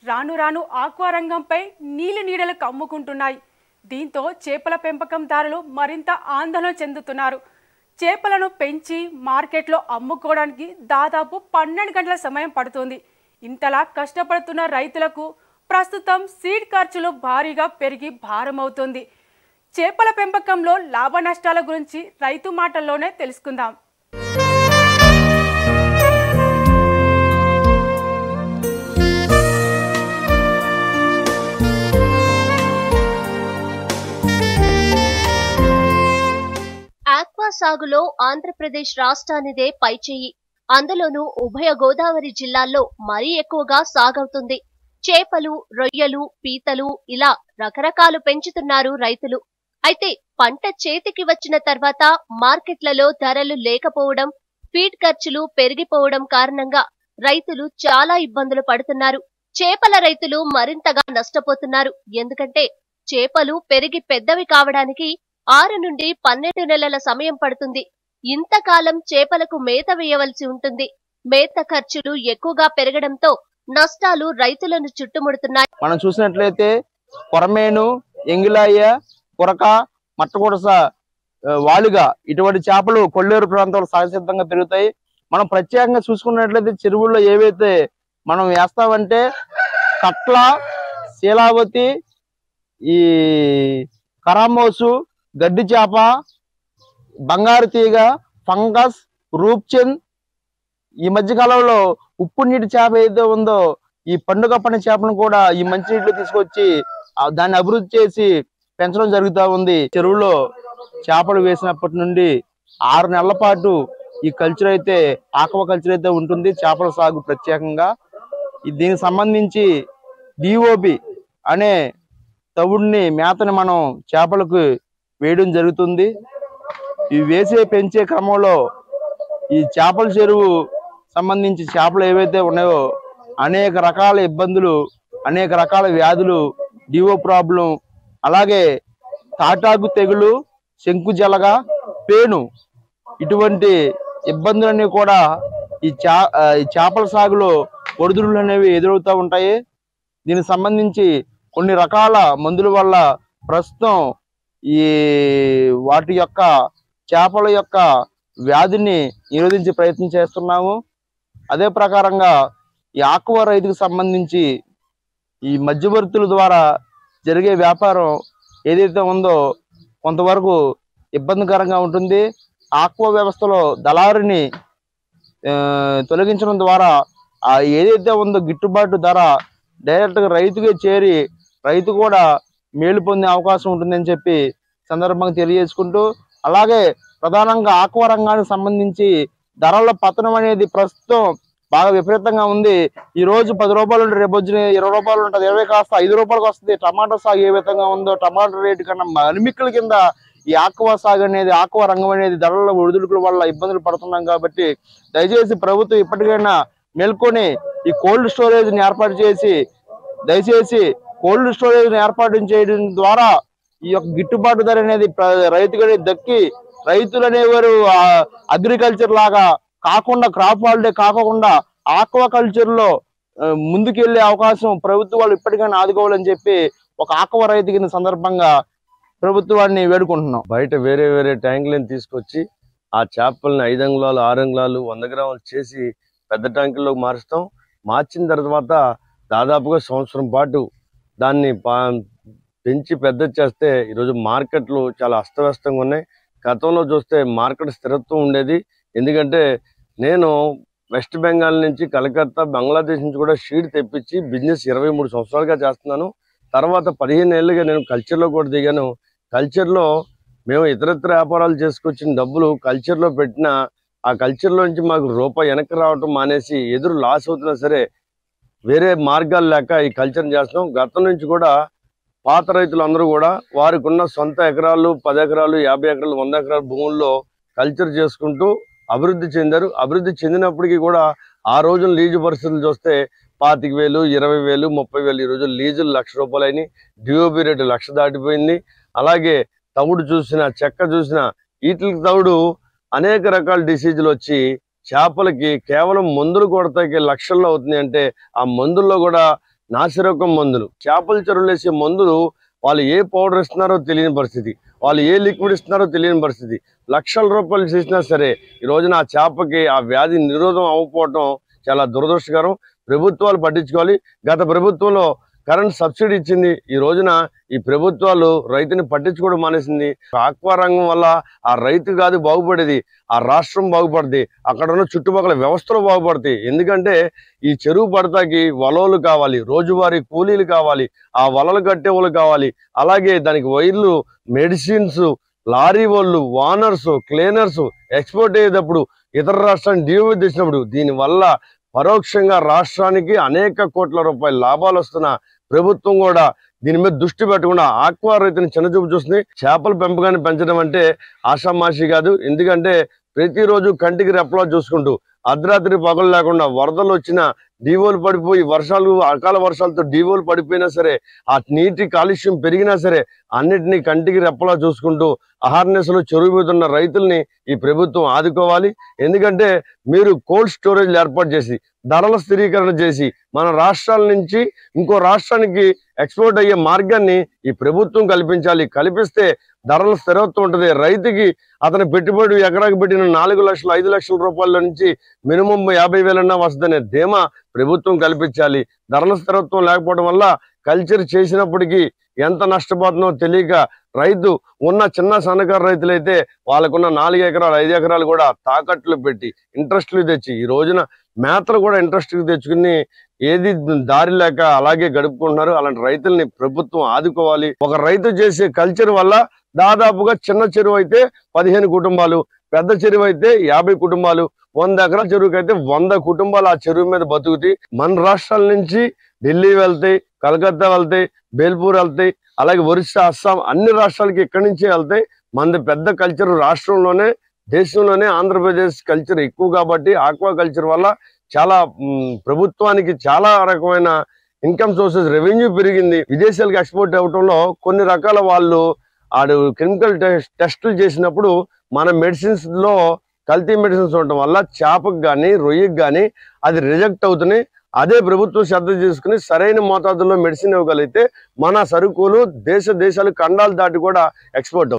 రాను రాను ఆక్వా రంగంపై నీలి నీడలు కమ్ముకుంటున్నాయి దీంతో చేపల పెంపకందారులు మరింత ఆందోళన చెందుతున్నారు చేపలను పెంచి మార్కెట్లో అమ్ముకోవడానికి దాదాపు పన్నెండు గంటల సమయం పడుతుంది ఇంతలా కష్టపడుతున్న రైతులకు ప్రస్తుతం సీడ్ ఖర్చులు భారీగా పెరిగి భారమవుతుంది చేపల పెంపకంలో లాభ నష్టాల గురించి రైతు మాటల్లోనే తెలుసుకుందాం ఆక్వా సాగులో ఆంధ్రప్రదేశ్ రాష్ట్రానిదే పైచేయి అందులోనూ ఉభయ గోదావరి జిల్లాల్లో మరీ ఎక్కువగా సాగవుతుంది చేపలు రొయ్యలు పీతలు ఇలా రకరకాలు పెంచుతున్నారు రైతులు అయితే పంట చేతికి వచ్చిన తర్వాత మార్కెట్లలో ధరలు లేకపోవడం ఫీడ్ ఖర్చులు పెరిగిపోవడం కారణంగా రైతులు చాలా ఇబ్బందులు పడుతున్నారు చేపల రైతులు మరింతగా నష్టపోతున్నారు ఎందుకంటే చేపలు పెరిగి పెద్దవి కావడానికి ఆరు నుండి పన్నెండు నెలల సమయం పడుతుంది ఇంతకాలం చేపలకు మేత వేయవలసి ఉంటుంది మేత ఖర్చులు ఎక్కువగా పెరగడంతో నష్టాలు రైతులను చుట్టుముడుతున్నాయి మనం చూసినట్లయితే కొరమేను ఎంగిలాయ కొరక మట్టకొడస ఆ, వాలుగా ఇటువంటి చేపలు కొల్లేరు ప్రాంతాల్లో సహజసిద్ధంగా పెరుగుతాయి మనం ప్రత్యేకంగా చూసుకున్నట్లయితే చెరువుల్లో ఏవైతే మనం వేస్తామంటే కట్ల శీలావతి ఈ కరామోసు గడ్డి చేప బంగారు తీగ ఫంగస్ రూప్చంద్ ఈ మధ్య కాలంలో ఉప్పు నీటి చేప ఏదైతే ఉందో ఈ పండుగ పని చేపను కూడా ఈ మంచినీటిలో తీసుకొచ్చి ఆ దాన్ని అభివృద్ధి చేసి పెంచడం జరుగుతూ ఉంది చెరువులో చేపలు వేసినప్పటి నుండి ఆరు నెలల పాటు ఈ కల్చర్ అయితే ఆక్వా కల్చర్ అయితే ఉంటుంది చేపల సాగు ప్రత్యేకంగా ఈ దీనికి సంబంధించి డిఓబి అనే తవుడిని మేతని మనం చేపలకు వేయడం జరుగుతుంది ఈ వేసే పెంచే క్రమంలో ఈ చేపల చెరువు సంబంధించి చేపలు ఏవైతే ఉన్నాయో అనేక రకాల ఇబ్బందులు అనేక రకాల వ్యాధులు డివో ప్రాబ్లం అలాగే తాటాకు తెగులు శంకు జలగ పేను ఇటువంటి ఇబ్బందులన్నీ కూడా ఈ చా ఆ, ఈ చేపల సాగులో ఒడిదుడులు అనేవి ఎదురవుతూ ఉంటాయి దీనికి సంబంధించి కొన్ని రకాల మందుల వల్ల ప్రస్తుతం ఈ వాటి యొక్క చేపల యొక్క వ్యాధిని నిరోధించే ప్రయత్నం చేస్తున్నాము అదే ప్రకారంగా ఈ ఆక్వా రైతుకు సంబంధించి ఈ మధ్యవర్తుల ద్వారా జరిగే వ్యాపారం ఏదైతే ఉందో కొంతవరకు ఇబ్బందికరంగా ఉంటుంది ఆక్వా వ్యవస్థలో దళారిని ఆ, తొలగించడం ద్వారా ఆ ఏదైతే ఉందో గిట్టుబాటు ధర డైరెక్ట్గా రైతుకే చేరి రైతు కూడా మేలు పొందే అవకాశం ఉంటుందని చెప్పి సందర్భంగా తెలియజేసుకుంటూ అలాగే ప్రధానంగా ఆక్వా రంగానికి సంబంధించి ధరల పతనం అనేది ప్రస్తుతం బాగా విపరీతంగా ఉంది ఈ రోజు పది రూపాయలు ఉంటే రేపు వచ్చిన ఇరవై రూపాయలు ఉంటుంది ఇరవై కాస్త ఐదు రూపాయలకు వస్తుంది టమాటా సాగు ఏ విధంగా ఉందో టమాటా రేటు కన్నా మలిమిక్కల కింద ఈ ఆక్వా సాగు అనేది ఆక్వా రంగం అనేది ధరల ఒడిదుడుకుల వల్ల ఇబ్బందులు పడుతున్నాం కాబట్టి దయచేసి ప్రభుత్వం ఇప్పటికైనా మేల్కొని ఈ కోల్డ్ స్టోరేజ్ ని ఏర్పాటు చేసి దయచేసి కోల్డ్ స్టోరేజ్ ని ఏర్పాటు చేయడం ద్వారా ఈ యొక్క గిట్టుబాటు ధర అనేది ప్ర- రైతుకి దక్కి రైతులు అనేవారు అగ్రికల్చర్ లాగా కాకుండా క్రాప్ హాలిడే కాకుండా ఆక్వా కల్చర్ లో ఆ, ముందుకెళ్లే అవకాశం ప్రభుత్వాలు ఇప్పటికైనా ఆదుకోవాలని చెప్పి ఒక ఆక్వా రైతు కింద సందర్భంగా ప్రభుత్వాన్ని వేడుకుంటున్నాం బయట వేరే వేరే ట్యాంకులను తీసుకొచ్చి ఆ చేపల్ని ఐదు అంగుళాలు ఆరు అంగుళాలు వంద గ్రాములు చేసి పెద్ద ట్యాంకుల్లోకి మారుస్తాం మార్చిన తర్వాత దాదాపుగా సంవత్సరం పాటు దాన్ని పా- పెంచి పెద్ద చేస్తే ఈరోజు మార్కెట్లు చాలా అస్తవ్యస్తంగా ఉన్నాయి గతంలో చూస్తే మార్కెట్ స్థిరత్వం ఉండేది ఎందుకంటే నేను వెస్ట్ బెంగాల్ నుంచి కలకత్తా బంగ్లాదేశ్ నుంచి కూడా షీడ్ తెప్పించి బిజినెస్ ఇరవై మూడు సంవత్సరాలుగా చేస్తున్నాను తర్వాత పదిహేను ఏళ్ళుగా నేను కల్చర్లో కూడా దిగాను కల్చర్లో మేము ఇతరత్ర వ్యాపారాలు చేసుకొచ్చిన డబ్బులు కల్చర్లో పెట్టిన ఆ కల్చర్లో నుంచి మాకు రూపాయి వెనక్కి రావటం మానేసి ఎదురు లాస్ అవుతున్నా సరే వేరే మార్గాలు లేక ఈ కల్చర్ని చేస్తున్నాం గతం నుంచి కూడా పాత రైతులు అందరూ కూడా వారికి ఉన్న సొంత ఎకరాలు పది ఎకరాలు యాభై ఎకరాలు వంద ఎకరాల భూముల్లో కల్చర్ చేసుకుంటూ అభివృద్ధి చెందారు అభివృద్ధి చెందినప్పటికీ కూడా ఆ రోజున లీజు పరిస్థితులు చూస్తే పాతిక వేలు ఇరవై వేలు ముప్పై వేలు ఈ రోజు లీజులు లక్ష రూపాయలు అయినాయి డిఓపి రేటు లక్ష దాటిపోయింది అలాగే తవుడు చూసిన చెక్క చూసిన వీటికి తవుడు అనేక రకాల డిసీజులు వచ్చి చేపలకి కేవలం మందులు కొడతాకి లక్షల్లో అవుతుంది అంటే ఆ మందుల్లో కూడా నాసిరకం మందులు చేపల చెరువులు వేసే మందులు వాళ్ళు ఏ పౌడర్ ఇస్తున్నారో తెలియని పరిస్థితి వాళ్ళు ఏ లిక్విడ్ ఇస్తున్నారో తెలియని పరిస్థితి లక్షల రూపాయలు చేసినా సరే ఈ రోజున ఆ చేపకి ఆ వ్యాధి నిరోధం అవ్వకపోవటం చాలా దురదృష్టకరం ప్రభుత్వాలు పట్టించుకోవాలి గత ప్రభుత్వంలో కరెంట్ సబ్సిడీ ఇచ్చింది ఈ రోజున ఈ ప్రభుత్వాలు రైతుని పట్టించుకోవడం మానేసింది ఆక్వా రంగం వల్ల ఆ రైతు కాదు బాగుపడేది ఆ రాష్ట్రం బాగుపడుతుంది అక్కడ ఉన్న చుట్టుపక్కల వ్యవస్థలు బాగుపడతాయి ఎందుకంటే ఈ చెరువు పడతాకి వలలు కావాలి రోజువారీ కూలీలు కావాలి ఆ వలలు కట్టే వాళ్ళు కావాలి అలాగే దానికి వైర్లు మెడిసిన్స్ లారీ వాళ్ళు వానర్స్ క్లీనర్స్ ఎక్స్పోర్ట్ అయ్యేటప్పుడు ఇతర రాష్ట్రానికి దిగుమతి తెచ్చినప్పుడు దీనివల్ల పరోక్షంగా రాష్ట్రానికి అనేక కోట్ల రూపాయల లాభాలు వస్తున్న ప్రభుత్వం కూడా దీని మీద దృష్టి పెట్టకుండా ఆక్వా రైతుని చిన్నచూపు చూస్తుంది చేపల పెంపకాన్ని పెంచడం అంటే ఆషామాషి కాదు ఎందుకంటే ప్రతిరోజు కంటికి రెప్పలా చూసుకుంటూ అర్ధరాత్రి పగలు లేకుండా వరదలు వచ్చినా డీవోలు పడిపోయి వర్షాలు అకాల వర్షాలతో డీవోలు పడిపోయినా సరే ఆ నీటి కాలుష్యం పెరిగినా సరే అన్నిటినీ కంటికి రెప్పలా చూసుకుంటూ అహార్నెస్లో చెరువు మీద ఉన్న రైతుల్ని ఈ ప్రభుత్వం ఆదుకోవాలి ఎందుకంటే మీరు కోల్డ్ స్టోరేజ్ ఏర్పాటు చేసి ధరల స్థిరీకరణ చేసి మన రాష్ట్రాల నుంచి ఇంకో రాష్ట్రానికి ఎక్స్పోర్ట్ అయ్యే మార్గాన్ని ఈ ప్రభుత్వం కల్పించాలి కల్పిస్తే ధరల స్థిరత్వం ఉంటుంది రైతుకి అతని పెట్టుబడి ఎకరాకి పెట్టిన నాలుగు లక్షలు ఐదు లక్షల రూపాయల నుంచి మినిమం యాభై వేలన్నా వస్తుందనే ధీమా ప్రభుత్వం కల్పించాలి ధరల స్థిరత్వం లేకపోవడం వల్ల కల్చర్ చేసినప్పటికీ ఎంత నష్టపోతుందో తెలియక రైతు ఉన్న చిన్న సన్నకారు రైతులైతే వాళ్ళకున్న నాలుగు ఎకరాలు ఐదు ఎకరాలు కూడా తాకట్లు పెట్టి ఇంట్రెస్ట్లు తెచ్చి ఈ రోజున మేతలు కూడా ఇంట్రెస్ట్ తెచ్చుకుని ఏది దారి లేక అలాగే గడుపుకుంటున్నారు అలాంటి రైతుల్ని ప్రభుత్వం ఆదుకోవాలి ఒక రైతు చేసే కల్చర్ వల్ల దాదాపుగా చిన్న చెరువు అయితే పదిహేను కుటుంబాలు పెద్ద చెరువు అయితే యాభై కుటుంబాలు వంద ఎకరాల చెరువుకి అయితే వంద కుటుంబాలు ఆ చెరువు మీద బతుకుతాయి మన రాష్ట్రాల నుంచి ఢిల్లీ వెళ్తాయి కలకత్తా వెళ్తాయి బేల్పూర్ వెళ్తాయి అలాగే ఒరిస్సా అస్సాం అన్ని రాష్ట్రాలకి ఇక్కడి నుంచే వెళ్తాయి మనది పెద్ద కల్చర్ రాష్ట్రంలోనే దేశంలోనే ఆంధ్రప్రదేశ్ కల్చర్ ఎక్కువ కాబట్టి ఆక్వా కల్చర్ వల్ల చాలా మ్, ప్రభుత్వానికి చాలా రకమైన ఇన్కమ్ సోర్సెస్ రెవెన్యూ పెరిగింది విదేశాలకు ఎక్స్పోర్ట్ అవ్వటంలో కొన్ని రకాల వాళ్ళు ఆడు కెమికల్ టెస్టులు చేసినప్పుడు మన మెడిసిన్స్ లో కల్తీ మెడిసిన్స్ ఉండటం వల్ల చేపకు కానీ రొయ్యకు కానీ అది రిజెక్ట్ అవుతున్నాయి అదే ప్రభుత్వం శ్రద్ధ చేసుకుని సరైన మోతాదులో మెడిసిన్ ఇవ్వగలిగితే మన సరుకులు దేశ దేశాలు ఖండాలు దాటి కూడా ఎక్స్పోర్ట్